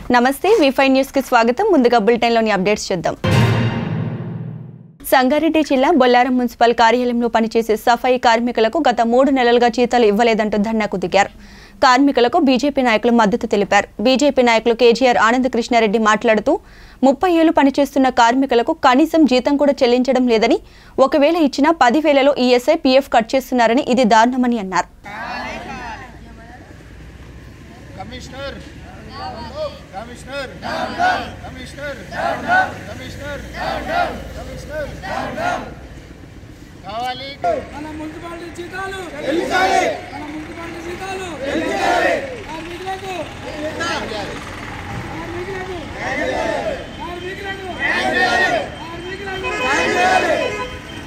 నమస్తే Wi-Fi news కి స్వాగతం ముందుగా బులెటిన్లోని అప్డేట్స్ చూద్దాం సంగారెడ్డి జిల్లా బొల్లారం మున్సిపల్ కార్యాలయంలో పనిచేసే సఫాయి కార్మికులకు గత మూడు నెలలుగా జీతాలు ఇవ్వలేదంటూ ధర్నాకు దిగారు కార్మికులకు బీజేపీ నాయకులు మద్దతు తెలిపారు బీజేపీ నాయకులు కేజీఆర్ ఆనంద్ కృష్ణారెడ్డి మాట్లాడుతూ ముప్పై ఏళ్లు పనిచేస్తున్న కార్మికులకు కనీసం జీతం కూడా చెల్లించడం లేదని ఒకవేళ ఇచ్చినా పదివేలలో ఈఎస్ఐ పీఎఫ్ కట్ చేస్తున్నారని ఇది దారుణమని అన్నారు commissioner commissioner commissioner commissioner commissioner కావాలి మన మున్సిపాలిటీ జీతాలు మన మున్సిపాలిటీ జీతాలు కార్మికులకు కార్మికులకు కార్మికులకు కార్మికులకు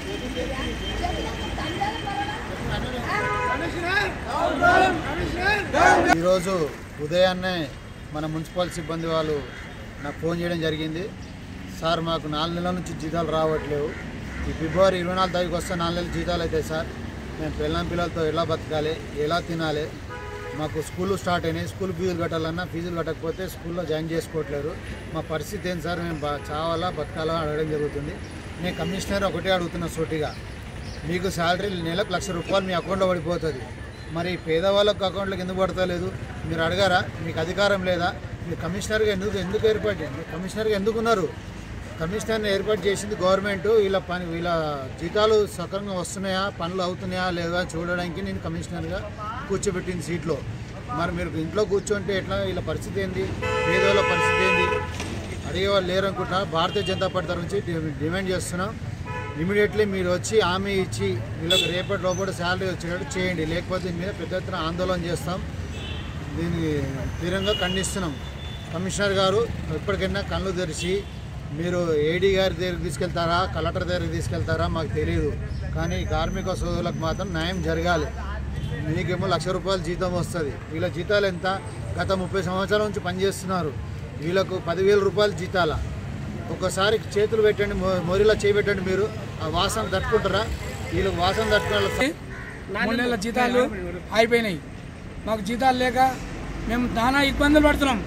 ఈరోజు ఉదయాన్నే మన మున్సిపల్ సిబ్బంది వాళ్ళు నాకు ఫోన్ చేయడం జరిగింది సార్ మాకు నాలుగు నెలల నుంచి జీతాలు రావట్లేవు ఈ ఫిబ్రవరి ఇరవై నాలుగు తారీఖు వస్తే నాలుగు నెలలు జీతాలు అవుతాయి సార్ మేము పిల్లం పిల్లలతో ఎలా బతకాలి ఎలా తినాలి మాకు స్కూల్ స్టార్ట్ అయినాయి స్కూల్ ఫీజులు కట్టాలన్నా ఫీజులు కట్టకపోతే స్కూల్లో జాయిన్ చేసుకోవట్లేరు మా పరిస్థితి ఏంటి సార్ మేము బా చావాలా బతకాలా అని అడగడం జరుగుతుంది నేను కమిషనర్ ఒకటే అడుగుతున్నా సూటిగా మీకు శాలరీ నెలకు లక్ష రూపాయలు మీ అకౌంట్లో పడిపోతుంది మరి పేదవాళ్ళకు అకౌంట్లోకి ఎందుకు పడతలేదు మీరు అడగారా మీకు అధికారం లేదా మీరు కమిషనర్గా ఎందుకు ఎందుకు ఏర్పాటు చేయండి కమిషనర్గా ఎందుకున్నారు కమిషనర్ని ఏర్పాటు చేసింది గవర్నమెంట్ వీళ్ళ పని వీళ్ళ జీతాలు సక్రమంగా వస్తున్నాయా పనులు అవుతున్నాయా లేదా చూడడానికి నేను కమిషనర్గా కూర్చోబెట్టింది సీట్లో మరి మీరు ఇంట్లో కూర్చుంటే ఎట్లా వీళ్ళ పరిస్థితి ఏంది పేదవాళ్ళ పరిస్థితి ఏంది అడిగేవాళ్ళు లేరనుకుంటా భారతీయ జనతా పార్టీ తరఫు నుంచి డి- డిమాండ్ చేస్తున్నాం ఇమీడియట్లీ మీరు వచ్చి హామీ ఇచ్చి వీళ్ళకి రేపటి లోపల శాలరీ వచ్చేటట్టు చేయండి లేకపోతే దీని మీద పెద్ద ఎత్తున ఆందోళన చేస్తాం దీన్ని తీవ్రంగా ఖండిస్తున్నాం కమిషనర్ గారు ఎప్పటికైనా కళ్ళు తెరిచి మీరు ఏడీ గారి దగ్గరికి తీసుకెళ్తారా కలెక్టర్ దగ్గరికి తీసుకెళ్తారా మాకు తెలియదు కానీ కార్మిక సోదరులకు మాత్రం న్యాయం జరగాలి మీకేమో లక్ష రూపాయలు జీతం వస్తుంది వీళ్ళ జీతాలు ఎంత గత ముప్పై సంవత్సరాల నుంచి పనిచేస్తున్నారు వీళ్ళకు పదివేల రూపాయలు జీతాల ఒక్కసారి చేతులు పెట్టండి మొ- మొరిలా చేయబెట్టండి మీరు ఆ వాసన తట్టుకుంటారా వీళ్ళకి వాసన తట్టుకోవాలి మూడు నెలల జీతాలు అయిపోయినాయి మాకు జీతాలు లేక మేము నానా ఇబ్బందులు పడుతున్నాం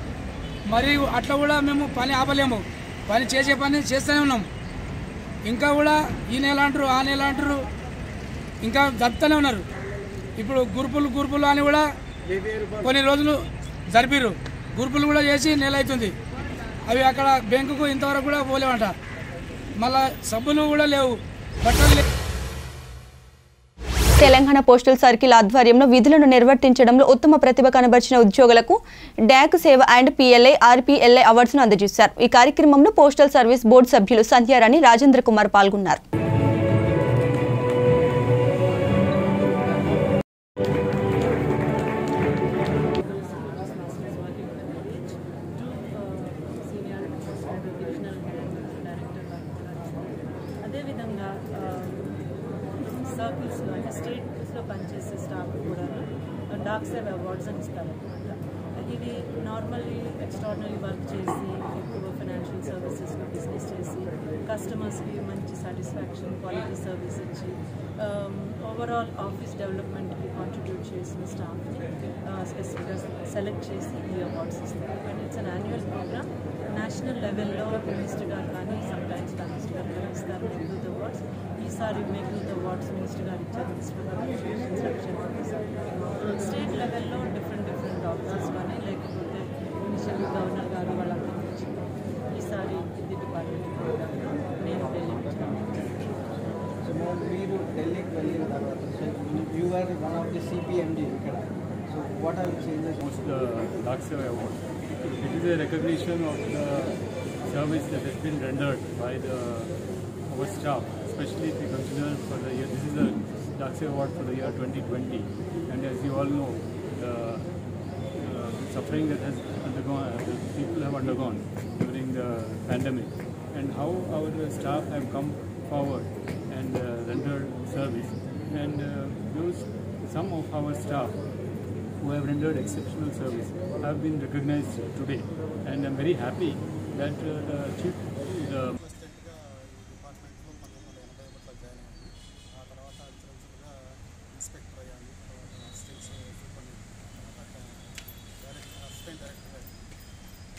మరి అట్లా కూడా మేము పని ఆపలేము పని చేసే పని చేస్తూనే ఉన్నాం ఇంకా కూడా ఈ నెల అంటారు ఆ నెల అంటారు ఇంకా జరుపుతూనే ఉన్నారు ఇప్పుడు గురుపులు గురుపులు అని కూడా కొన్ని రోజులు జరిపిర్రు గురుపులు కూడా చేసి నెల అవుతుంది అవి అక్కడ బ్యాంకుకు ఇంతవరకు కూడా పోలేవంట మళ్ళా సబ్బులు కూడా లేవు బట్టలు లేవు తెలంగాణ పోస్టల్ సర్కిల్ ఆధ్వర్యంలో విధులను నిర్వర్తించడంలో ఉత్తమ ప్రతిభ కనబరిచిన ఉద్యోగులకు డ్యాక్ సేవ అండ్ పిఎల్ఐ ఆర్పీఎల్ఐ అవార్డ్స్ను అందజేశారు ఈ కార్యక్రమంలో పోస్టల్ సర్వీస్ బోర్డు సభ్యులు సంధ్యారాణి రాజేంద్ర కుమార్ పాల్గొన్నారు సీనియర్ డివిజనల్ డైరెక్టర్ అదేవిధంగా సర్కిల్స్లో అంటే స్టేట్స్లో పనిచేసే స్టాఫ్ కూడా డాక్ సేవ్ అవార్డ్స్ అని ఇస్తారనమాట ఇది నార్మల్లీ ఎక్స్ట్రాడినరీ వర్క్ చేసి ఎక్కువ ఫైనాన్షియల్ సర్వీసెస్లో బిజినెస్ చేసి కస్టమర్స్కి మంచి సాటిస్ఫాక్షన్ క్వాలిటీ సర్వీస్ ఇచ్చి ఓవరాల్ ఆఫీస్ డెవలప్మెంట్కి కాంట్రిబ్యూట్ చేసిన స్టాఫ్ని స్పెసిఫిక్గా సెలెక్ట్ చేసి ఈ అవార్డ్స్ ఇస్తారు and it's an annual programme national లెవెల్లో మినిస్టర్ గారు కానీ సమ్ టైమ్స్ మినిస్టర్ గారు కానీ ఇస్తారు మెగ్రూత్ అవార్డ్స్ ఈసారి మెగ్రూత్ అవార్డ్స్ మినిస్టర్ గారు ఇచ్చారు మినిస్టర్ గారు ఇన్స్ట్రక్షన్ స్టేట్ లెవెల్లో డిఫరెంట్ డిఫరెంట్ ఆఫీసర్స్ కానీ లేకపోతే మినిస్టర్ గవర్నర్ గారు వాళ్ళందరూ ఇచ్చారు ఈసారి ఇది డిపార్ట్మెంట్ ప్రోగ్రామ్ నేను ఢిల్లీకి వచ్చాను సో మీరు ఢిల్లీకి వెళ్ళిన తర్వాత so you are one of the CPMD ఇక్కడ so what are changes Most the Lakshya Award. It is a recognition of the service that has been rendered by the our staff, especially if you consider for the year. This is the Lakshya Award for the year 2020, and as you all know, the uh, suffering that has undergone, uh, the people have undergone during the pandemic, and how our staff have come forward and uh, rendered service, and uh, those some of our staff who have rendered exceptional service have been recognized today. And I'm very happy that uh, the chief, the అసిస్టెంట్గా ఈ డిపార్ట్మెంట్లో పంతొమ్మిది వందల ఎనభై ఒకటిలో join అయ్యాను ఆ తర్వాత అడిషనల్గా ఇన్స్పెక్టర్ అయ్యాను తర్వాత అసిస్టెంట్ సూపరింటెండెంట్ తర్వాత డైరెక్టర్ అసిస్టెంట్ డైరెక్టర్ అయ్యాను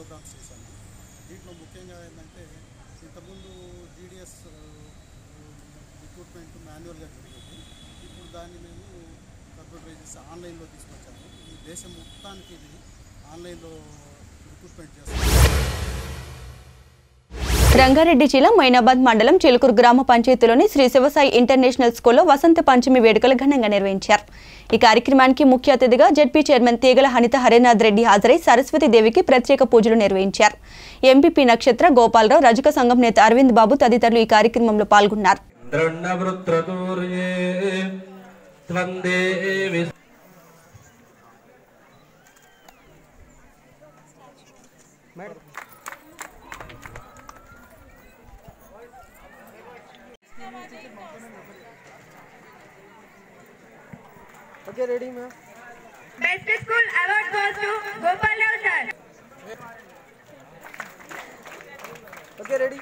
ప్రోగ్రామ్స్ చేశాము దీంట్లో ముఖ్యంగా ఏంటంటే ఇంతకుముందు జీడిఎస్ రిక్రూట్మెంట్ మాన్యువల్గా జరిగేది ఇప్పుడు దాన్ని మేము కంప్యూటరైజ్ చేసి ఆన్లైన్లో తీసుకొచ్చాము ఈ దేశం మొత్తానికి ఇది ఆన్లైన్లో రిక్రూట్మెంట్ చేస్తాము రంగారెడ్డి జిల్లా మైనాబాద్ మండలం చిలుకూరు గ్రామ పంచాయతీలోని శ్రీ శివసాయి ఇంటర్నేషనల్ స్కూల్లో వసంత పంచమి వేడుకలు ఘనంగా నిర్వహించారు ఈ కార్యక్రమానికి ముఖ్య అతిథిగా జడ్పీ చైర్మన్ తీగల హనిత హరినాథ్ రెడ్డి హాజరై సరస్వతి దేవికి ప్రత్యేక పూజలు నిర్వహించారు ఎంపీపీ నక్షత్ర గోపాలరావు రజక సంఘం నేత అరవింద్ బాబు తదితరులు ఈ కార్యక్రమంలో పాల్గొన్నారు ద్రొండవృత్రదూర్యే త్వందేవి okay ready ma'am Best School Award goes to Gopal Rao sir. Okay ready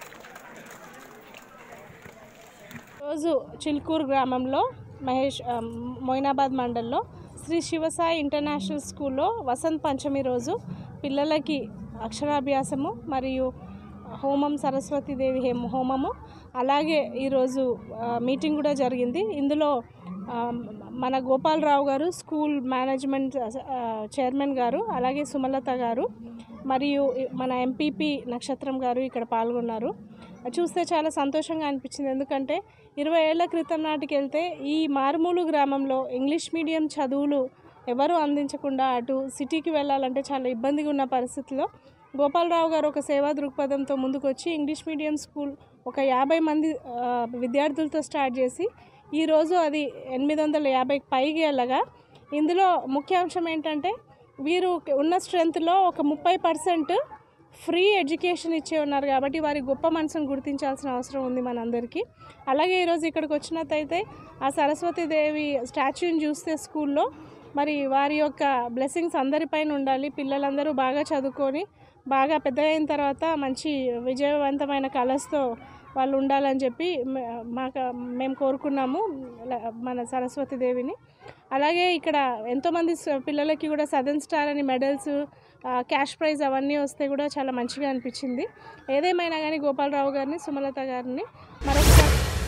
రోజు చిల్కూరు గ్రామంలో మహేష్ ఆ, మొయినాబాద్ మండల్లో శ్రీ శివసాయి ఇంటర్నేషనల్ స్కూల్లో వసంత్ పంచమి రోజు పిల్లలకి అక్షరాభ్యాసము మరియు హోమం సరస్వతీదేవి హేమ హోమము అలాగే ఈరోజు ఆ, మీటింగ్ కూడా జరిగింది ఇందులో ఆ, మన గోపాలరావు గారు స్కూల్ మేనేజ్మెంట్ ఆ, చైర్మన్ గారు అలాగే సుమలత గారు మరియు మన ఎంపీపీ నక్షత్రం గారు ఇక్కడ పాల్గొన్నారు చూస్తే చాలా సంతోషంగా అనిపించింది ఎందుకంటే ఇరవై ఏళ్ల క్రితం నాటికి వెళ్తే ఈ మారుమూలు గ్రామంలో ఇంగ్లీష్ మీడియం చదువులు ఎవరు అందించకుండా అటు సిటీకి వెళ్ళాలంటే చాలా ఇబ్బందిగా ఉన్న పరిస్థితిలో గోపాలరావు గారు ఒక సేవా దృక్పథంతో ముందుకొచ్చి ఇంగ్లీష్ మీడియం స్కూల్ ఒక యాభై మంది ఆ, విద్యార్థులతో స్టార్ట్ చేసి ఈరోజు అది ఎనిమిది వందల యాభైకి పైకి వెళ్ళగా ఇందులో ముఖ్యాంశం ఏంటంటే వీరు ఉన్న స్ట్రెంత్లో ఒక ముప్పై పర్సెంట్ ఫ్రీ ఎడ్యుకేషన్ ఇచ్చే ఉన్నారు కాబట్టి వారి గొప్ప మనసును గుర్తించాల్సిన అవసరం ఉంది మనందరికీ అలాగే ఈరోజు ఇక్కడికి వచ్చినట్టయితే ఆ సరస్వతీదేవి స్టాచ్యూని చూస్తే స్కూల్లో మరి వారి యొక్క బ్లెస్సింగ్స్ అందరిపైన ఉండాలి పిల్లలందరూ బాగా చదువుకొని బాగా పెద్ద అయిన తర్వాత మంచి విజయవంతమైన కళస్తో వాళ్ళు ఉండాలని చెప్పి మే- మాకు మేము కోరుకున్నాము ల- మన సరస్వతి దేవిని అలాగే ఇక్కడ ఎంతోమంది స- పిల్లలకి కూడా సదన్ స్టార్ అని మెడల్స్ క్యాష్ ప్రైజ్ అవన్నీ వస్తే కూడా చాలా మంచిగా అనిపించింది ఏదేమైనా కానీ గోపాలరావు గారిని సుమలత గారిని మరొకసారి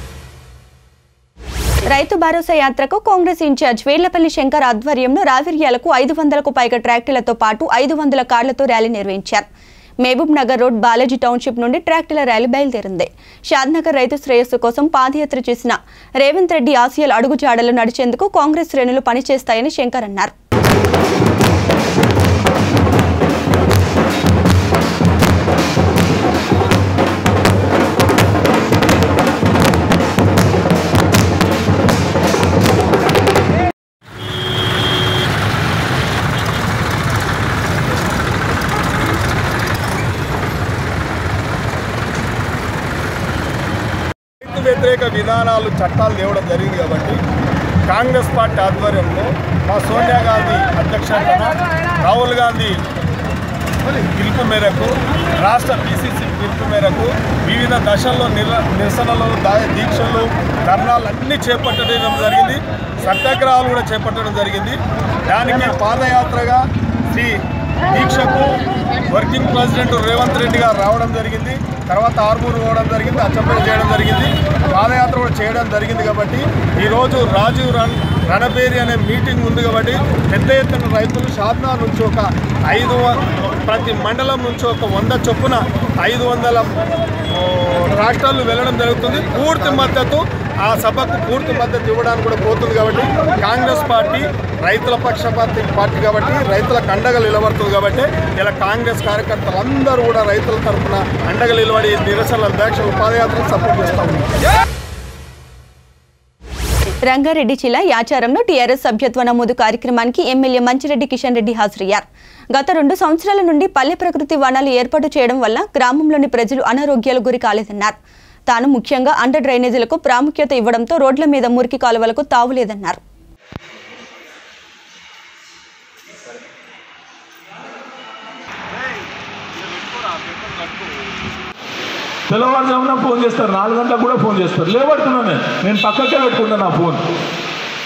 రైతు భరోసా యాత్రకు కాంగ్రెస్ ఇన్ఛార్జ్ వేర్లపల్లి శంకర్ ఆధ్వర్యంలో రావిర్యాలకు ఐదు వందలకు పైగా ట్రాక్టర్లతో పాటు ఐదు వందల కార్లతో ర్యాలీ నిర్వహించారు Mahabubnagar road Balaji township నుండి ట్రాక్టర్ల ర్యాలీ బయలుదేరింది షాద్నగర్ రైతు శ్రేయస్సు కోసం పాదయాత్ర చేసిన రేవంత్ రెడ్డి ఆసియాల అడుగుజాడలు నడిచేందుకు కాంగ్రెస్ శ్రేణులు పనిచేస్తాయని శంకర్ అన్నారు రైతు వ్యతిరేక విధానాలు చట్టాలు తేవడం జరిగింది కాబట్టి కాంగ్రెస్ పార్టీ ఆధ్వర్యంలో మా సోనియా గాంధీ అధ్యక్షతన రాహుల్ గాంధీ పిలుపు మేరకు రాష్ట్ర పిసిసి పిలుపు మేరకు వివిధ దశల్లో నిర నిరసనలు దా- దీక్షలు ధర్నాలు అన్నీ చేపట్టడం జరిగింది సత్యాగ్రహాలు కూడా చేపట్టడం జరిగింది దానికి పాదయాత్రగా శ్రీ దీక్షకు వర్కింగ్ ప్రెసిడెంట్ రేవంత్ రెడ్డి గారు రావడం జరిగింది తర్వాత ఆర్మూరు పోవడం జరిగింది అచ్చంపేట చేయడం జరిగింది పాదయాత్ర కూడా చేయడం జరిగింది కాబట్టి ఈరోజు రాజీవ్ రన్ రణబేరి అనే మీటింగ్ ఉంది కాబట్టి పెద్ద ఎత్తున రైతులు షాద్నా నుంచి ఒక ఐదు వ- ప్రతి మండలం నుంచి ఒక వంద చొప్పున ఐదు వందల ఓ, రాష్ట్రాలు వెళ్ళడం జరుగుతుంది పూర్తి మద్దతు ఆ సభకు పూర్తి మద్దతు ఇవ్వడానికి కూడా పోతుంది కాబట్టి కాంగ్రెస్ పార్టీ రైతుల పక్షపాతి పార్టీ కాబట్టి రైతులకు అండగా నిలబడుతుంది కాబట్టి ఇలా కాంగ్రెస్ కార్యకర్తలు అందరూ కూడా రైతుల తరఫున అండగా నిలబడి నిరసనల దీక్షలు పాదయాత్రలు సపోర్ట్ చేస్తూ ఉన్నారు రంగారెడ్డి జిల్లా యాచారంలో టీఆర్ఎస్ సభ్యత్వ నమోదు కార్యక్రమానికి ఎమ్మెల్యే మంచిరెడ్డి కిషన్ రెడ్డి హాజరయ్యారు గత రెండు సంవత్సరాల నుండి పల్లె ప్రకృతి వనాలు ఏర్పాటు చేయడం వల్ల గ్రామంలోని ప్రజలు అనారోగ్యాలకు గురి కాలేదన్నారు తాను ముఖ్యంగా అండర్ డ్రైనేజీలకు ప్రాముఖ్యత ఇవ్వడంతో రోడ్ల మీద మురికి కాలువలకు తావులేదన్నారు తెల్లవారుజామున ఫోన్ చేస్తారు నాలుగు గంటలకు కూడా ఫోన్ చేస్తారు లేబడుతున్నాను నేను నేను పక్కకే పెట్టుకుంటాను నా ఫోన్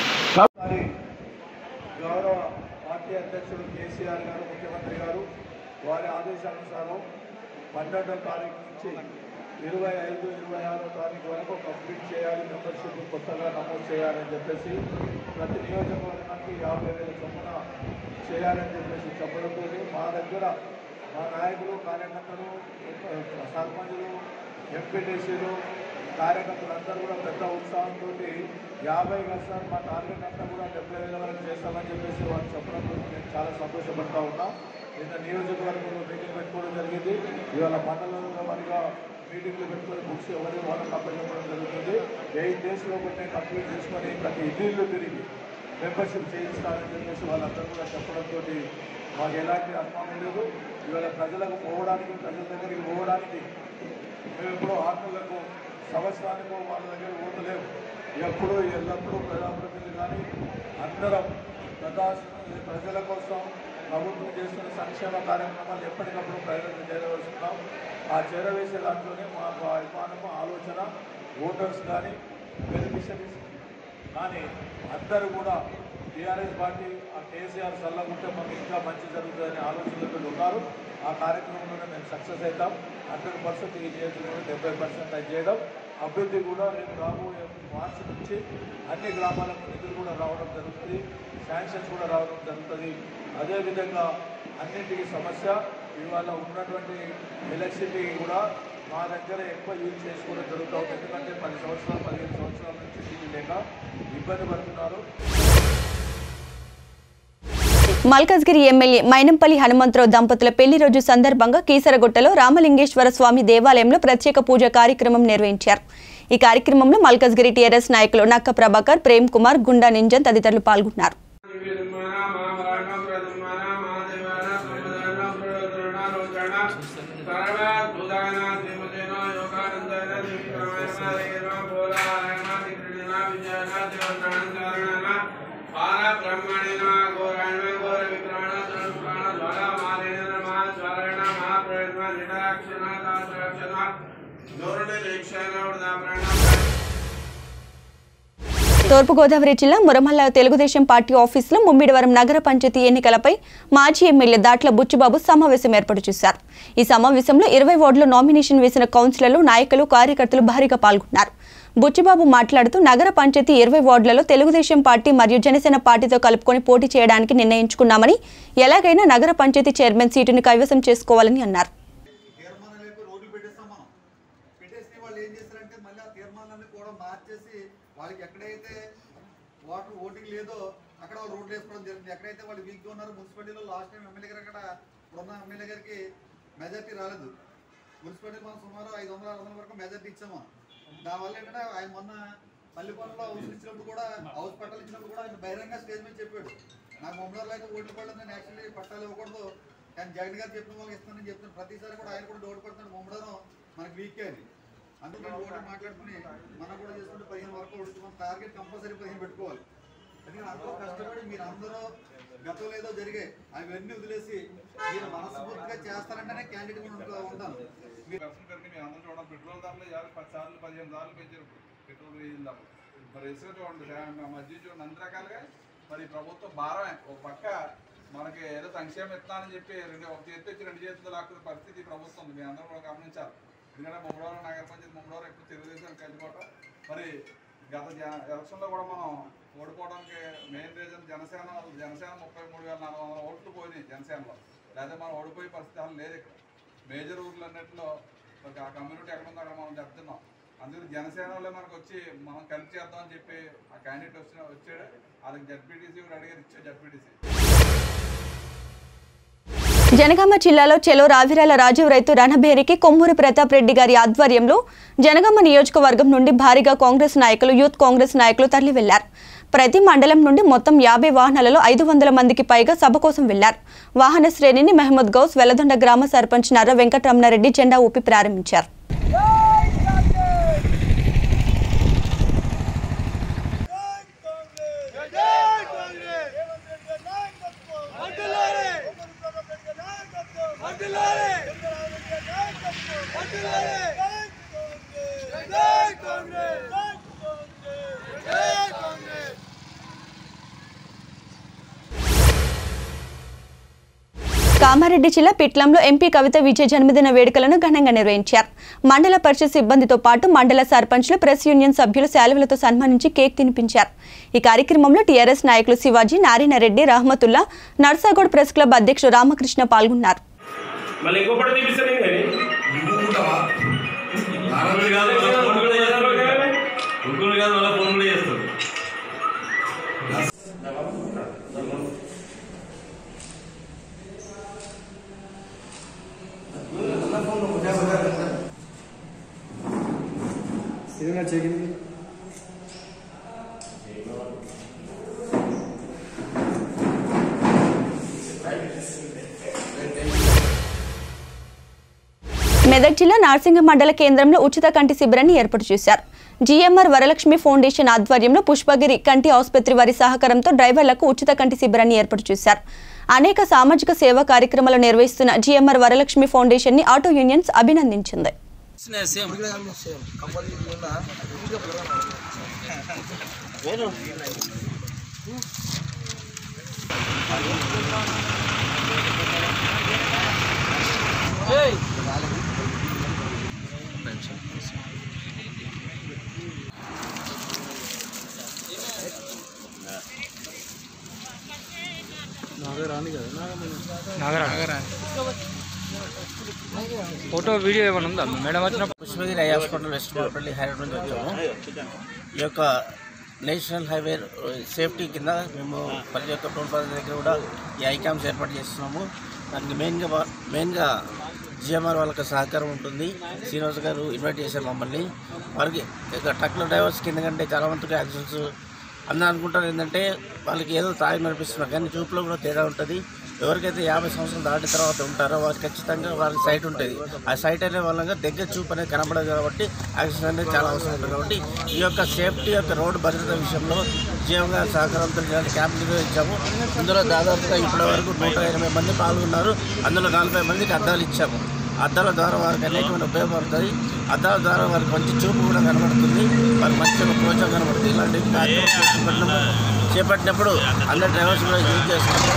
గౌరవ పార్టీ అధ్యక్షుడు కేసీఆర్ గారు ముఖ్యమంత్రి గారు వారి ఆదేశానుసారం పన్నెండో తారీఖు నుంచి ఇరవై ఐదు ఇరవై ఆరో తారీఖు వరకు కంప్లీట్ చేయాలి మెంబర్షిప్ కొత్తగా నమోదు చేయాలని చెప్పేసి ప్రతి నియోజకవర్గానికి యాభై వేల చొప్పున చేయాలని చెప్పేసి చెప్పడంతో మా దగ్గర మా నాయకులు కార్యకర్తలు సర్పంచులు ఎంపీటీసీలు కార్యకర్తలు అందరూ కూడా పెద్ద ఉత్సాహంతో యాభై లక్షలు మా టార్గెట్ అంతా కూడా డెబ్బై వేల వరకు చేస్తామని చెప్పేసి వాళ్ళు చెప్పడంతో నేను చాలా సంతోషపడతా ఉన్నా నిన్న నియోజకవర్గంలో మీటింగ్ పెట్టుకోవడం జరిగింది ఇవాళ మండలంలో వారిగా మీటింగ్లు పెట్టుకొని బుక్స్ ఎవరి వాళ్ళకి అప్పచెప్పడం జరుగుతుంది ఎయిట్ డేస్ లోపలనే కంప్లీట్ చేసుకొని ప్రతి ఇల్లు తిరిగి మెంబర్షిప్ చేయిస్తారని చెప్పేసి వాళ్ళందరూ కూడా చెప్పడంతో మాకు ఎలాంటి అనుమానం లేదు ఇవాళ ప్రజలకు పోవడానికి ప్రజల దగ్గరికి పోవడానికి మేము ఎప్పుడూ ఆత్మలకు సంవత్సరానికి వాళ్ళ దగ్గర పోతలేము ఎప్పుడు ఎల్లప్పుడూ ప్రజాప్రతినిధులు కానీ అందరం ప్రజా ప్రజల కోసం ప్రభుత్వం చేస్తున్న సంక్షేమ కార్యక్రమాలు ఎప్పటికప్పుడు ప్రజలకు చేరవేస్తున్నాం ఆ చేరవేసే దాంట్లోనే మాకు అభిమానము ఆలోచన ఓటర్స్ కానీ బెనిఫిషరీస్ కానీ అందరూ కూడా టీఆర్ఎస్ పార్టీ ఆ కేసీఆర్ సల్లగుంటే మాకు ఇంకా మంచి జరుగుతుందనే ఆలోచనతో ఉన్నారు ఆ కార్యక్రమంలోనే మేము సక్సెస్ అవుతాం హండ్రెడ్ పర్సెంట్ ఈ నియోజకవర్గంలో డెబ్బై పర్సెంట్ అది చేయడం అభివృద్ధి కూడా రేపు రాబోయే మార్చి నుంచి అన్ని గ్రామాలకు నిధులు కూడా రావడం జరుగుతుంది శాంక్షన్స్ కూడా రావడం జరుగుతుంది అదేవిధంగా అన్నింటికి సమస్య ఇవాళ ఉన్నటువంటి ఎలక్ట్రిసిటీ కూడా మా దగ్గర ఎక్కువ యూజ్ చేసుకోవడం జరుగుతూ ఉంది ఎందుకంటే పది సంవత్సరాలు పదిహేను సంవత్సరాల నుంచి టీవీ లేక ఇబ్బంది పడుతున్నారు మల్కజ్గిరి ఎమ్మెల్యే మైనంపల్లి హనుమంతరావు దంపతుల పెళ్లి రోజు సందర్భంగా కీసరగుట్టలో రామలింగేశ్వర స్వామి దేవాలయంలో ప్రత్యేక పూజ కార్యక్రమం నిర్వహించారు ఈ కార్యక్రమంలో మల్కజ్గిరి టీఆర్ఎస్ నాయకులు నక్క ప్రభాకర్ ప్రేమ్ కుమార్ గుండా నింజన్ తదితరులు పాల్గొన్నారు తూర్పుగోదావరి జిల్లా మురమల్ల తెలుగుదేశం పార్టీ ఆఫీసులో ముమ్మిడివరం నగర పంచాయతీ ఎన్నికలపై మాజీ ఎమ్మెల్యే దాట్ల బుచ్చిబాబు సమావేశం ఏర్పాటు చేశారు ఈ సమావేశంలో ఇరవై వార్డులో నామినేషన్ వేసిన కౌన్సిలర్లు నాయకులు కార్యకర్తలు భారీగా పాల్గొన్నారు బుచ్చిబాబు మాట్లాడుతూ నగర పంచాయతీ ఇరవై వార్డులలో తెలుగుదేశం పార్టీ మరియు జనసేన పార్టీతో కలుపుకొని పోటీ చేయడానికి నిర్ణయించుకున్నామని ఎలాగైనా నగర పంచాయతీ చైర్మన్ సీటును కైవసం చేసుకోవాలని అన్నారు తీర్మానాలు రోడ్లు పెట్టేస్తాం మనం పెట్టేసిన వాళ్ళు ఏం చేస్తారంటే మళ్ళీ ఆ తీర్మానాలన్నీ కూడా మార్చేసి వాళ్ళకి ఎక్కడైతే ఓటర్ ఓటింగ్ లేదో అక్కడ వాళ్ళు రోడ్లు వేసుకోవడం జరిగింది ఎక్కడైతే వాళ్ళు వీక్గా ఉన్నారో మున్సిపాలిటీలో లాస్ట్ టైం ఎమ్మెల్యే గారు అక్కడ ఇప్పుడున్న ఎమ్మెల్యే గారికి మెజార్టీ రాలేదు మున్సిపాలిటీ మనం సుమారు ఐదు వందల ఆరు వందల వరకు మెజార్టీ ఇచ్చాము దానివల్ల ఏంటంటే ఆయన మొన్న పల్లెపల్లిలో హౌస్ ఇచ్చినప్పుడు కూడా హౌస్ పట్టాలు ఇచ్చినప్పుడు కూడా ఆయన బహిరంగ స్టేజ్ మీద చెప్పాడు నాకు ముందరలో అయితే ఓట్లు పడలేదు నేను యాక్చువల్లీ పట్టాలు ఇవ్వకూడదు కానీ జగన్ గారు చెప్పిన వాళ్ళకి ఇస్తానని చెప్తాను ప్రతిసారి కూడా ఆయన కూడా డౌట్ పడుతున్నాడు ముమ్మడను మనకి వీక్ అని అందుకే ఓటు మాట్లాడుకుని మనం కూడా చేసుకుంటే పదిహేను వరకు ఉడిచి మన టార్గెట్ కంపల్సరీ పదిహేను పెట్టుకోవాలి ఎందుకంటే అందరూ కష్టపడి మీరు అందరూ గతంలో ఏదో జరిగాయి అవన్నీ వదిలేసి మీరు మనస్ఫూర్తిగా చేస్తారంటేనే క్యాండిడేట్ కూడా ఉంటాను మీరు మేము అందరూ చూడండి పెట్రోల్ ధరలు యాభై పది సార్లు పదిహేను సార్లు పెంచారు పెట్రోల్ డీజిల్ ధరలు మరి ఇసుక చూడండి శా- మధ్య చూడండి అన్ని రకాలుగా మరి ప్రభుత్వం భారమే ఒక పక్క మనకి ఏదో సంక్షేమం ఇస్తానని చెప్పి రెండు ఒక చేతి వచ్చి రెండు చేతులు లాక్కునే పరిస్థితి ప్రభుత్వం ఉంది మీ అందరూ కూడా గమనించాలి ఎందుకంటే ముమ్మడవరం నగర పంచాయతీ ముమ్మడవరం ఎక్కువ తెలుగుదేశం కలిసిపోవటం మరి గత జ- ఎలక్షన్లో కూడా మనం ఓడిపోవడానికి మెయిన్ రీజన్ జనసేన వాళ్ళు. జనసేన ముప్పై మూడు వేల నాలుగు వందల ఓట్లు పోయినాయి జనసేనలో లేదా మనం ఓడిపోయే పరిస్థితి అసలు లేదు ఇక్కడ మేజర్ ఊర్లు అన్నింటిలో ఒక ఆ కమ్యూనిటీ ఎక్కడ ఉందో అక్కడ మనం చెప్తున్నాం అందుకని జనసేనలో మనకు వచ్చి మనం కలిపి చేద్దాం అని చెప్పి ఆ క్యాండిడేట్ వచ్చిన వచ్చాడు వాళ్ళకి జడ్పీటీసీ కూడా అడిగారు ఇచ్చే జడ్పీటీసీ జనగామ జిల్లాలో చెలో రావిరాల రాజీవ్ రైతు రణభేరికి కొమ్మూరి ప్రతాప్ రెడ్డి గారి ఆధ్వర్యంలో జనగామ నియోజకవర్గం నుండి భారీగా కాంగ్రెస్ నాయకులు యూత్ కాంగ్రెస్ నాయకులు తరలి వెళ్లారు ప్రతి మండలం నుండి మొత్తం యాభై వాహనాలలో ఐదు వందల మందికి పైగా సభ కోసం వెళ్లారు వాహన శ్రేణిని మహమ్మద్ గౌస్ వెలదొండ గ్రామ సర్పంచ్ నర్ర వెంకటరమణారెడ్డి జెండా ఊపి ప్రారంభించారు కామారెడ్డి జిల్లా పిట్లంలో ఎంపీ కవిత విజయ జన్మదిన వేడుకలను ఘనంగా నిర్వహించారు మండల పరిషత్ సిబ్బందితో పాటు మండల సర్పంచ్లు ప్రెస్ యూనియన్ సభ్యులు శాలువలతో సన్మానించి కేక్ తినిపించారు ఈ కార్యక్రమంలో టీఆర్ఎస్ నాయకులు శివాజీ నారాయణరెడ్డి రహమతుల్లా నర్సాగౌడ్ ప్రెస్ క్లబ్ అధ్యక్షుడు రామకృష్ణ పాల్గొన్నారు మళ్ళీ ఇంకో పడ తీపిస్తాను కానీ కాదు మళ్ళీ ఫోన్ కూడా చేస్తారు ఇంకోటి కాదు మళ్ళీ ఫోన్ కూడా చేస్తారు సినిమా చెకింది మెదక్ జిల్లా నార్సింగ మండల కేంద్రంలో ఉచిత కంటి శిబిరాన్ని ఏర్పాటు చేశారు జీఎంఆర్ వరలక్ష్మి ఫౌండేషన్ ఆధ్వర్యంలో పుష్పగిరి కంటి ఆసుపత్రి వారి సహకారంతో డ్రైవర్లకు ఉచిత కంటి శిబిరాన్ని ఏర్పాటు చేశారు అనేక సామాజిక సేవా కార్యక్రమాలు నిర్వహిస్తున్న జీఎంఆర్ వరలక్ష్మి ఫౌండేషన్ ని ఆటో యూనియన్స్ అభినందించింది ఫోటో వీడియో ఏమైనా ఉందా మేడం వచ్చినప్పుడు Pushpagiri eye hospital west Kotapalli Hyderabad నుంచి వచ్చాము ఈ యొక్క నేషనల్ హైవే సేఫ్టీ కింద మేము ప్రతి ఒక్క టోల్ ప్లాజా దగ్గర కూడా ఈ ఐ క్యాంప్స్ ఏర్పాటు చేస్తున్నాము దానికి మెయిన్గా వా- మెయిన్గా జిఎంఆర్ వాళ్ళకి సహకారం ఉంటుంది శ్రీనివాస్ గారు ఇన్వైట్ చేశారు మమ్మల్ని వారికి ఇక ట్రక్ల డ్రైవర్స్ కింద కంటే చాలా మందికి యాక్సిడెంట్స్ అందరూ అనుకుంటారు ఏంటంటే వాళ్ళకి ఏదో తాగి నడిపిస్తున్నారు కానీ చూపులో కూడా తేడా ఉంటుంది ఎవరికైతే యాభై సంవత్సరాలు దాటిన తర్వాత ఉంటారో వారికి ఖచ్చితంగా వాళ్ళకి సైట్ ఉంటుంది ఆ సైట్ అనే వాళ్ళగా దగ్గర చూపు అనేది కనబడదు కాబట్టి యాక్సిడెంట్ అనేది చాలా అవసరం ఉంటుంది కాబట్టి ఈ యొక్క సేఫ్టీ యొక్క రోడ్డు భద్రత విషయంలో జీవంగా సహకారంతో ఇలాంటి క్యాంప్ నిర్వహించాము ఇందులో దాదాపుగా ఇప్పటి వరకు నూట ఎనభై మంది పాల్గొన్నారు అందులో నలభై మందికి అద్దాలు ఇచ్చాము అద్దాల ద్వారా వారికి అనేకమైన ఉపయోగపడుతుంది అద్దాల ద్వారా వారికి మంచి చూపు కూడా కనబడుతుంది వారికి మంచి ఒక ప్రోత్సాహం కనబడుతుంది ఇలాంటి కార్యక్రమం చేపట్టినప్పుడు చేపట్టినప్పుడు అందరి డ్రైవర్స్ కూడా యూజ్ చేస్తున్నారు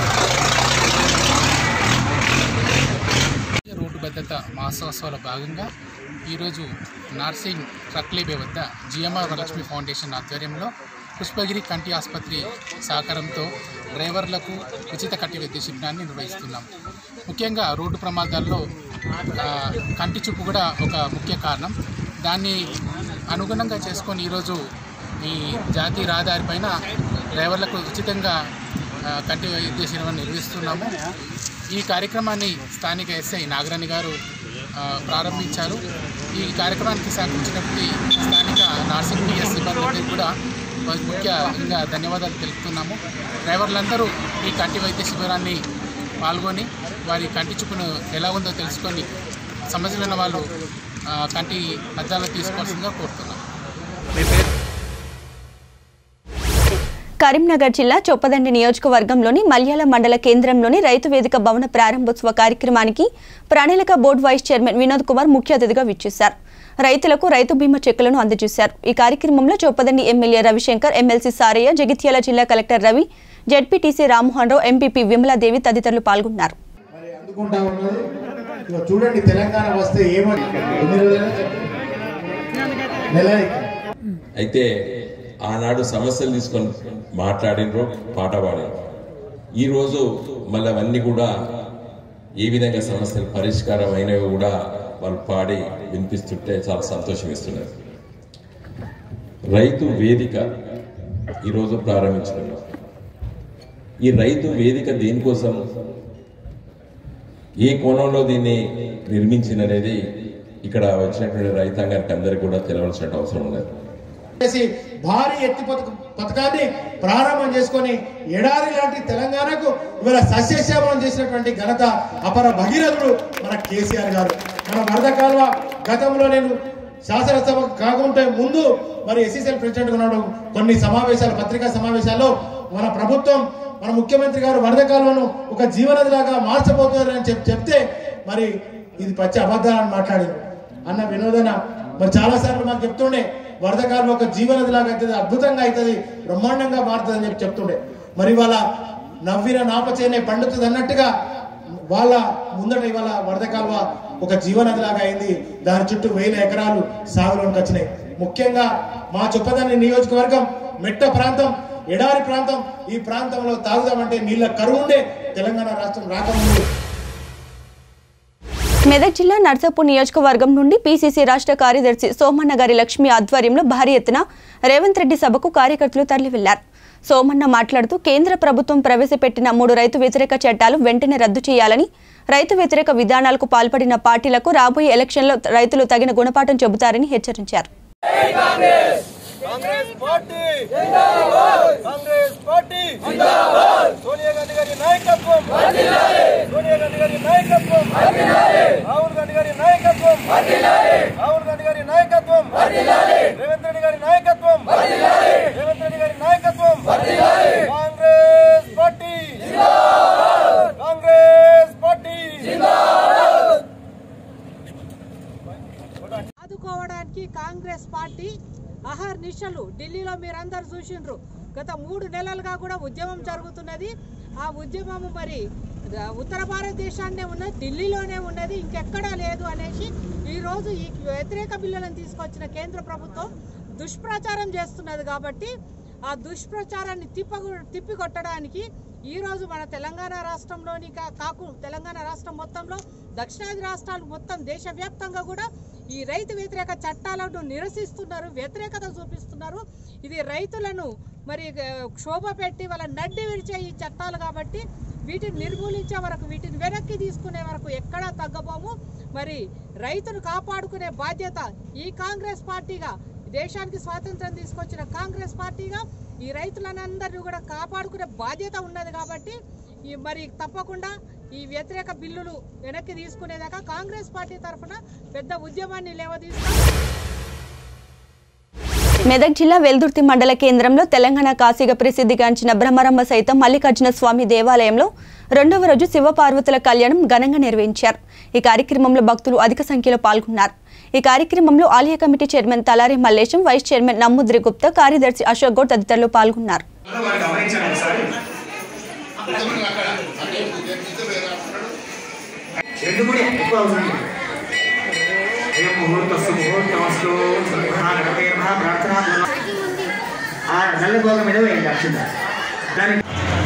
రోడ్డు భద్రత మాసోత్సవాల భాగంగా ఈరోజు నార్సింగ్ ట్రక్లేబే వద్ద జిఎంఆర్ వరలక్ష్మి ఫౌండేషన్ ఆధ్వర్యంలో పుష్పగిరి కంటి ఆసుపత్రి సహకారంతో డ్రైవర్లకు ఉచిత కంటి వైద్య శిబిరాన్ని నిర్వహిస్తున్నాం ముఖ్యంగా రోడ్డు ప్రమాదాల్లో ఆ, కంటి చూపు కూడా ఒక ముఖ్య కారణం దాన్ని అనుగుణంగా చేసుకొని ఈరోజు ఈ జాతీయ రహదారి పైన డ్రైవర్లకు ఉచితంగా ఆ, కంటి వైద్య శిబిరాన్ని నిర్వహిస్తున్నాము ఈ కార్యక్రమాన్ని స్థానిక ఎస్ఐ నాగరాణి గారు ఆ, ప్రారంభించారు ఈ కార్యక్రమానికి సహకరించినటువంటి స్థానిక నార్సింగ్ పిఎస్ సిబ్బందికి కూడా వారికి ముఖ్యంగా ధన్యవాదాలు తెలుపుతున్నాము డ్రైవర్లందరూ ఈ కంటి వైద్య శిబిరాన్ని పాల్గొని వారి కంటి చూపును ఎలా ఉందో తెలుసుకొని సమస్యలు ఉన్న వాళ్ళు ఆ, కంటి అద్దాలు తీసుకోవాల్సిందిగా కోరుతున్నాం కరీంనగర్ జిల్లా చొప్పదండి నియోజకవర్గంలోని మల్యాల మండల కేంద్రంలోని రైతు వేదిక భవన ప్రారంభోత్సవ కార్యక్రమానికి ప్రణాళిక board vice chairman Vinod Kumar ముఖ్య అతిథిగా విచ్చేశారు రైతులకు రైతు బీమా చెక్కులను అందజేశారు ఈ కార్యక్రమంలో చొప్పదండి ఎమ్మెల్యే రవిశంకర్ ఎమ్మెల్సీ సారయ్య జగిత్యాల జిల్లా collector Ravi ZPTC Rammohan Rao MPP Vimaladevi తదితరులు పాల్గొన్నారు అందుకుంటా ఉన్నది ఇగో చూడండి తెలంగాణ వస్తే ఏమని ఎన్ని రోజులైనా చెప్పండి. నెల అయితే ఆనాడు సమస్యలు తీసుకొని మాట్లాడినరు పాట పాడినరు ఈరోజు మళ్ళీ అవన్నీ కూడా ఏ విధంగా సమస్యలు పరిష్కారం అయినవి కూడా వాళ్ళు పాడి వినిపిస్తుంటే చాలా సంతోషం ఇస్తున్నారు రైతు వేదిక ఈరోజు ప్రారంభించుకున్నాం ఈ రైతు వేదిక దేనికోసం ఏ కోణంలో దీన్ని నిర్మించిందనేది ఇక్కడ వచ్చినటువంటి రైతాంగానికి అందరికీ కూడా తెలవాల్సిన అవసరం ఉన్నది చేసి భారీ ఎత్తి పథక- పథకాన్ని ప్రారంభం చేసుకొని ఎడారి లాంటి తెలంగాణకు ఇవాళ సస్యశ్యామలం చేసినటువంటి ఘనత అపర భగీరథుడు మన కేసీఆర్ గారు మన వరద కాలువ గతంలో నేను శాసనసభ కాకుంటే ముందు మరి ఎస్సీసీఎల్ ప్రెసిడెంట్ ఉన్నాడు కొన్ని సమావేశాలు పత్రికా సమావేశాల్లో మన ప్రభుత్వం మన ముఖ్యమంత్రి గారు వరద కాలువను ఒక జీవనదిలాగా మార్చబోతున్నారని చెప్పి చెప్తే మరి ఇది పచ్చి అబద్ధాలని మాట్లాడారు అన్న వినోదన మరి చాలా సార్లు మాకు చెప్తుండే వరద కాలువ ఒక జీవనది లాగా అవుతుంది అద్భుతంగా అవుతుంది బ్రహ్మాండంగా మారుతుంది అని చెప్పి చెప్తుండే మరి వాళ్ళ నవ్విన నాపచేనే పండుతుంది అన్నట్టుగా వాళ్ళ ముందట ఇవాళ వరద కాలువ ఒక జీవనదిలాగా అయింది దాని చుట్టూ వేల ఎకరాలు సాగులోనికి వచ్చినాయి ముఖ్యంగా మా చొప్పదాని నియోజకవర్గం మెట్ట ప్రాంతం ఎడారి ప్రాంతం ఈ ప్రాంతంలో తాగుదామంటే నీళ్ళ కరువు ఉండే తెలంగాణ రాష్ట్రం రాకముందు మెదక్ జిల్లా నర్సాపూర్ నియోజకవర్గం నుండి పీసీసీ రాష్ట్ర కార్యదర్శి సోమన్న గారి లక్ష్మి ఆధ్వర్యంలో భారీ ఎత్తున రేవంత్ రెడ్డి సభకు కార్యకర్తలు తరలి వెళ్లారు సోమన్న మాట్లాడుతూ కేంద్ర ప్రభుత్వం ప్రవేశపెట్టిన మూడు రైతు వ్యతిరేక చట్టాలు వెంటనే రద్దు చేయాలని రైతు వ్యతిరేక విధానాలకు పాల్పడిన పార్టీలకు రాబోయే ఎలక్షన్లో రైతులు తగిన గుణపాఠం చెబుతారని హెచ్చరించారు కాంగ్రెస్ పార్టీ జిందాబాద్ కాంగ్రెస్ పార్టీ జిందాబాద్ సోనియా గాంధీ గారి నాయకత్వం వర్ధిల్లాలి సోనియా గాంధీ గారి నాయకత్వం వర్ధిల్లాలి రాహుల్ గాంధీ గారి నాయకత్వం వర్ధిల్లాలి రాహుల్ గాంధీ గారి నాయకత్వం వర్ధిల్లాలి రేవంత్ రెడ్డి గారి నాయకత్వం వర్ధిల్లాలి రేవంత్ రెడ్డి గారి నాయకత్వం వర్ధిల్లాలి కాంగ్రెస్ పార్టీ జిందాబాద్ కాంగ్రెస్ పార్టీ జిందాబాద్ ఆదుకోవడానికి కాంగ్రెస్ పార్టీ అహర్నిశలు ఢిల్లీలో మీరందరూ చూసిండ్రు గత మూడు నెలలుగా కూడా ఉద్యమం జరుగుతున్నది ఆ ఉద్యమం మరి ద- ఉత్తర భారతదేశాన్నే ఉన్నది ఢిల్లీలోనే ఉన్నది ఇంకెక్కడా లేదు అనేసి ఈరోజు ఈ వ్యతిరేక బిల్లులను తీసుకొచ్చిన కేంద్ర ప్రభుత్వం దుష్ప్రచారం చేస్తున్నది కాబట్టి ఆ దుష్ప్రచారాన్ని తిప్ప తిప్పికొట్టడానికి ఈ రోజు మన తెలంగాణ రాష్ట్రంలోని కా- కాకు తెలంగాణ రాష్ట్రం మొత్తంలో దక్షిణాది రాష్ట్రాలు మొత్తం దేశవ్యాప్తంగా కూడా ఈ రైతు వ్యతిరేక చట్టాలను నిరసిస్తున్నారు వ్యతిరేకత చూపిస్తున్నారు ఇది రైతులను మరి ఆ, క్షోభ పెట్టి వాళ్ళ నడ్డి విరిచే ఈ చట్టాలు కాబట్టి వీటిని నిర్మూలించే వరకు వీటిని వెనక్కి తీసుకునే వరకు ఎక్కడా తగ్గబోము మరి రైతును కాపాడుకునే బాధ్యత ఈ కాంగ్రెస్ పార్టీగా దేశానికి స్వాతంత్రం తీసుకొచ్చిన కాంగ్రెస్ పార్టీగా ఈ రైతులనందరినీ కూడా కాపాడుకునే బాధ్యత ఉన్నది కాబట్టి ఈ మరి తప్పకుండా ఈ వ్యతిరేక బిల్లులు వెనక్కి తీసుకునేదాకా కాంగ్రెస్ పార్టీ తరఫున పెద్ద ఉద్యమాన్ని లేవదీస్తాం మెదక్ జిల్లా వెల్దుర్తి మండల కేంద్రంలో తెలంగాణ కాశీగా ప్రసిద్ధిగాంచిన బ్రహ్మరమ్మ సైతం మల్లికార్జున స్వామి దేవాలయంలో రెండవ రోజు శివపార్వతుల కళ్యాణం ఘనంగా నిర్వహించారు ఈ కార్యక్రమంలో భక్తులు అధిక సంఖ్యలో పాల్గొన్నారు ఈ కార్యక్రమంలో ఆలయ committee chairman Talari Mallesham vice chairman Nammudri Gupta కార్యదర్శి అశోక్ గౌడ్ తదితరులు పాల్గొన్నారు రెండు కూడా ఎక్కువ అవసరం లేదు ఏం ముహూర్తస్సు ముహూర్తమస్తు మహాగణపతే మహా ప్రార్థనా ఆ నల్ల భోగం మీద వేయండి అక్షింత దాని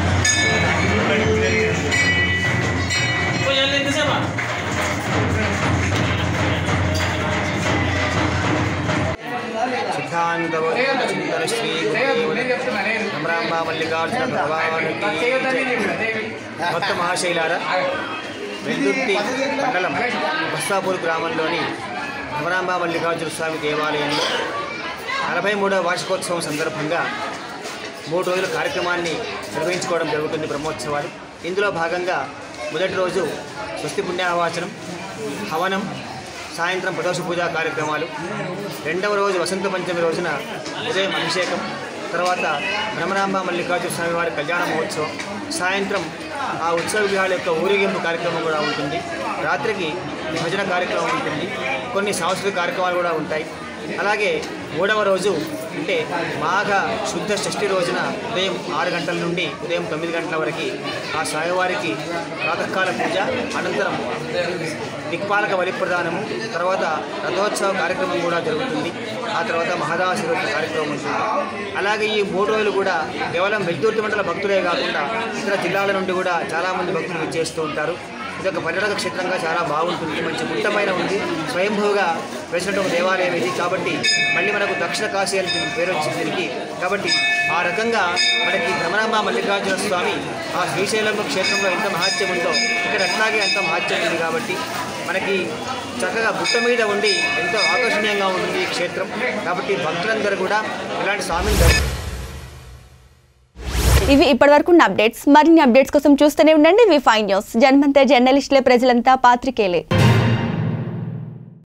శ్రీ నమరాంబ మల్లికార్జున భగవానుకి భక్త మహాశైలారా వెల్దుర్తి మండలం బస్సాపూర్ గ్రామంలోని భ్రమరాంబ మల్లికార్జున స్వామి దేవాలయంలో నలభై మూడవ వార్షికోత్సవం సందర్భంగా మూడు రోజుల కార్యక్రమాన్ని నిర్వహించుకోవడం జరుగుతుంది బ్రహ్మోత్సవాలు ఇందులో భాగంగా మొదటి రోజు స్వస్తి పుణ్యాహవాచనం హవనం సాయంత్రం ప్రదోష పూజా కార్యక్రమాలు రెండవ రోజు వసంత పంచమి రోజున ఉదయం అభిషేకం తర్వాత భ్రమరాంబ మల్లికార్జున స్వామి వారి కళ్యాణ మహోత్సవం సాయంత్రం ఆ ఉత్సవ విహాల యొక్క ఊరేగింపు కార్యక్రమం కూడా ఉంటుంది రాత్రికి భజన కార్యక్రమం ఉంటుంది కొన్ని సాంస్కృతిక కార్యక్రమాలు కూడా ఉంటాయి అలాగే మూడవ రోజు అంటే మాఘ శుద్ధ షష్ఠి రోజున ఉదయం ఆరు గంటల నుండి ఉదయం తొమ్మిది గంటల వరకు ఆ స్వామివారికి ప్రాతకాల పూజ అనంతరం దిక్పాలక బలి ప్రదానము తర్వాత రథోత్సవ కార్యక్రమం కూడా జరుగుతుంది ఆ తర్వాత మహదాశీర్వత కార్యక్రమం ఉంటుంది అలాగే ఈ మూడు రోజులు కూడా కేవలం వెల్దుర్తి మండల భక్తులే కాకుండా ఇతర జిల్లాల నుండి కూడా చాలామంది భక్తులు విచ్చేస్తూ ఉంటారు ఇది ఒక పర్యాటక క్షేత్రంగా చాలా బాగుంటుంది మంచి ముట్టమైన ఉంది స్వయంభూగా వేసినట్టు ఒక దేవాలయం ఇది కాబట్టి మళ్ళీ మనకు దక్షిణ కాశీ అని దీనికి పేరు వచ్చింది దీనికి కాబట్టి ఆ రకంగా మనకి భ్రమరాంబ మల్లికార్జున స్వామి ఆ శ్రీశైలం క్షేత్రంలో ఎంత మహాత్యం ఉందో ఇక్కడ అట్లాగే అంత మహాత్యం ఉంది కాబట్టి మనకి చక్కగా గుట్ట మీద ఉండి ఎంతో ఆకర్షణీయంగా ఉంటుంది ఈ క్షేత్రం కాబట్టి భక్తులందరూ కూడా ఇలాంటి స్వామిని దర్శనం ఇవి ఇప్పటివరకు ఉన్న అప్డేట్స్ మరిన్ని అప్డేట్స్ కోసం చూస్తూనే ఉండండి వి ఫైన్ న్యూస్ జన్మంతే జర్నలిస్టులే ప్రజలంతా పాత్రికేలే